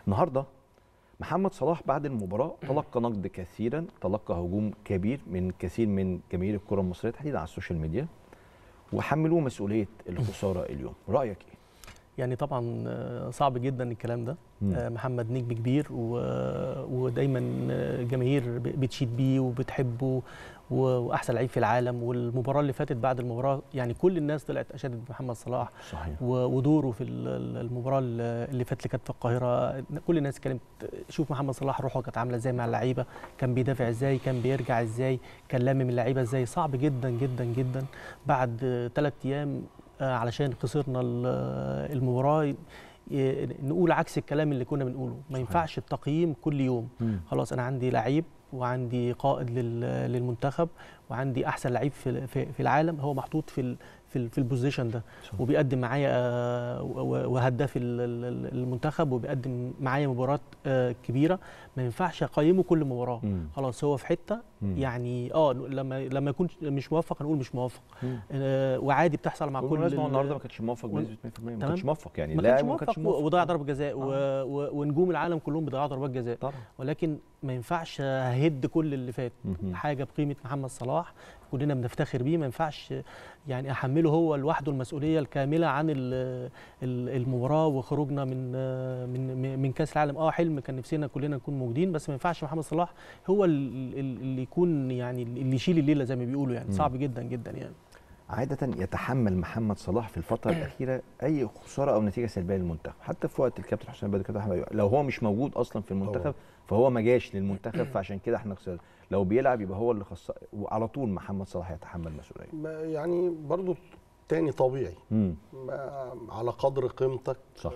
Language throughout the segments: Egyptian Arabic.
النهارده محمد صلاح بعد المباراه تلقى نقد كثيرا تلقى هجوم كبير من كثير من جماهير الكره المصريه تحديدا على السوشيال ميديا وحملوه مسؤوليه الخساره اليوم رايك ايه يعني طبعا آه، صعب جدا الكلام ده مم. آه، محمد نجم كبير و... ودايما الجماهير ب- بتشيد بيه وبتحبه و... واحسن لعيب في العالم والمباراه اللي فاتت بعد المباراه يعني كل الناس طلعت اشادت بمحمد صلاح صحيح و- ودوره في ال- ال- المباراه اللي فاتت اللي كانت في القاهره كل الناس كانت شوف محمد صلاح روحه كانت عامله ازاي مع اللعيبه كان بيدافع ازاي كان بيرجع ازاي كان لامم اللعيبه ازاي صعب جدا جدا جدا بعد ثلاث ايام آه، علشان خسرنا ال- المباراه ي- نقول عكس الكلام اللي كنا بنقوله ما ينفعش التقييم كل يوم مم. خلاص انا عندي لعيب وعندي قائد لل- للمنتخب وعندي احسن لعيب في في في العالم هو محطوط في ال- في ال- في البوزيشن ده صح. وبيقدم معايا آه، و- وهداف ال- ال- المنتخب وبيقدم معايا مباراه آه، كبيره ما ينفعش اقيمه كل مباراه مم. خلاص هو في حته مم. يعني اه لما لما يكون مش موفق هنقول مش موفق مم. آه، وعادي بتحصل مع كل بالمناسبه هو ال- النهارده ما كانش موفق وال- بنسبه 100% ما تمام. كانش موفق يعني ما لاعب كانش ما موفق كانش موفق وضيع ضربه جزاء و... و... ونجوم العالم كلهم بيضيعوا ضربات جزاء طبعا ولكن ما ينفعش اهد كل اللي فات مهم. حاجه بقيمه محمد صلاح كلنا بنفتخر بيه ما ينفعش يعني احمله هو لوحده المسؤوليه الكامله عن ال- ال- المباراه وخروجنا من من من كاس العالم اه حلم كان نفسنا كلنا نكون موجودين بس ما ينفعش محمد صلاح هو ال- ال- اللي يكون يعني اللي يشيل الليله زي ما بيقولوا يعني مم. صعب جدا جدا يعني عادة يتحمل محمد صلاح في الفترة الأخيرة أي خسارة أو نتيجة سلبية للمنتخب، حتى في وقت الكابتن حسام بدر كابتن أحمد أيوب، لو هو مش موجود أصلا في المنتخب طبعا. فهو ما جاش للمنتخب فعشان كده احنا خسرنا، لو بيلعب يبقى هو اللي خسر وعلى طول محمد صلاح يتحمل مسؤولية. ما- يعني برضو تاني طبيعي امم ما- على قدر قيمتك صح.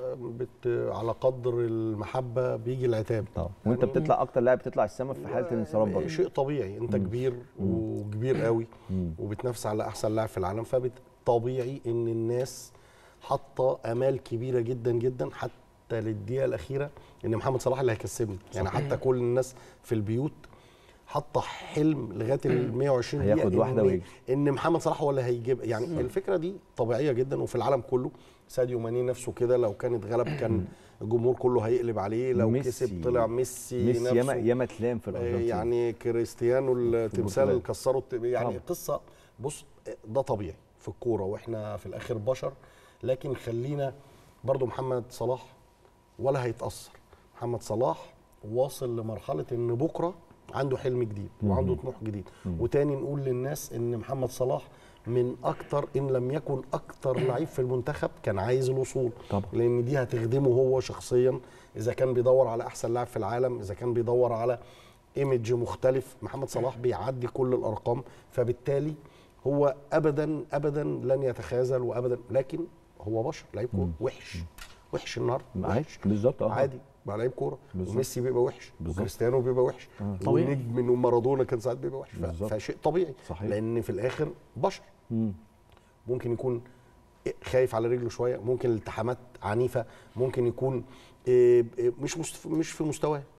بت على قدر المحبه بيجي العتاب طبعا وأنت يعني بتطلع أكتر لاعب بتطلع السما في حالة الانصراف برضه. شيء طبيعي انت مم. كبير مم. وكبير قوي مم. وبتنافس على احسن لاعب في العالم فطبيعي ان الناس حاطه امال كبيره جدا جدا حتى للدقيقه الاخيره ان محمد صلاح اللي هيكسبني يعني حتى كل الناس في البيوت حاطه حلم لغايه ال 120 دقيقه هياخد إن- واحدة ويجي. ان محمد صلاح هو اللي هيجيب يعني الفكره دي طبيعيه جدا وفي العالم كله ساديو ماني نفسه كده لو كان اتغلب كان الجمهور كله هيقلب عليه لو ميسي. كسب طلع ميسي, ميسي ياما نفسه ياما تلام في الأرجنتين. يعني كريستيانو التمثال البرتغال. كسروا الت- يعني طبعا. قصه بص ده طبيعي في الكوره واحنا في الاخر بشر لكن خلينا برضو محمد صلاح ولا هيتاثر محمد صلاح واصل لمرحله ان بكره عنده حلم جديد وعنده طموح جديد وتاني نقول للناس ان محمد صلاح من اكتر ان لم يكن اكتر لعيب في المنتخب كان عايز الوصول طبعا. لان دي هتخدمه هو شخصيا اذا كان بيدور على احسن لاعب في العالم اذا كان بيدور على ايمج مختلف محمد صلاح بيعدي كل الارقام فبالتالي هو ابدا ابدا لن يتخاذل وابدا لكن هو بشر لعيب كوره وحش وحش النهارده عادي بالظبط اه عادي بقى لعيب كوره بالظبط. وميسي بيبقى وحش بالظبط. وكريستيانو بيبقى وحش طبيعي. ونجم من مارادونا كان ساعات بيبقى وحش ف- بالظبط. فشيء طبيعي صحيح. لان في الاخر بشر مم. ممكن يكون خايف على رجله شويه ممكن الالتحامات عنيفه ممكن يكون إيه، إيه، مش مست- مش في مستواه